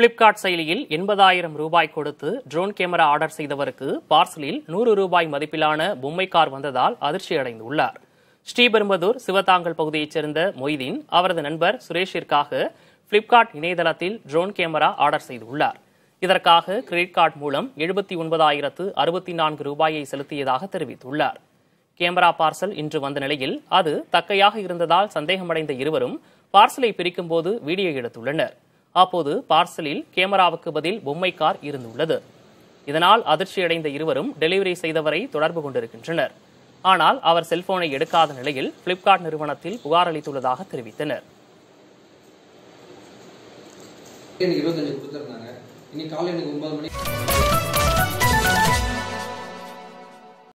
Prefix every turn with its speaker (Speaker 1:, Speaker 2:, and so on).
Speaker 1: Flipkart செயலியில் எண்பதாயிரம் ரூபாய் கொடுத்து ட்ரோன் கேமரா ஆர்டர் செய்தவருக்கு பார்சலில் நூறு ரூபாய் மதிப்பிலான பொம்மை கார் வந்ததால் அதிர்ச்சி அடைந்துள்ளார் ஸ்ரீபெரும்புதூர் சிவதாங்கல் பகுதியைச் சேர்ந்த மொய்தீன் அவரது நண்பர் சுரேஷிற்காக பிளிப்கார்ட் இணையதளத்தில் ட்ரோன் கேமரா ஆர்டர் செய்துள்ளார் இதற்காக கிரெடிட் கார்டு மூலம் எழுபத்தி ஒன்பதாயிரத்து அறுபத்தி நான்கு ரூபாயை செலுத்தியதாக தெரிவித்துள்ளார் கேமரா பார்சல் இன்று வந்த நிலையில் அது தக்கையாக இருந்ததால் சந்தேகமடைந்த இருவரும் பார்சலை பிரிக்கும்போது வீடியோ எடுத்துள்ளனர் அப்போது பார்சலில் கேமராவுக்கு பதில் பொம்மை கார் இருந்துள்ளது இதனால் அதிர்ச்சியடைந்த இருவரும் டெலிவரி செய்தவரை தொடர்பு கொண்டிருக்கின்றனர் ஆனால் அவர் செல்போனை எடுக்காத நிலையில் பிளிப்கார்ட் நிறுவனத்தில் புகார் அளித்துள்ளதாக தெரிவித்தனர்
Speaker 2: எனக்கு இருபத்தஞ்சு கொடுத்துருந்தாங்க இன்னைக்கு காலை எனக்கு ஒன்பது மணி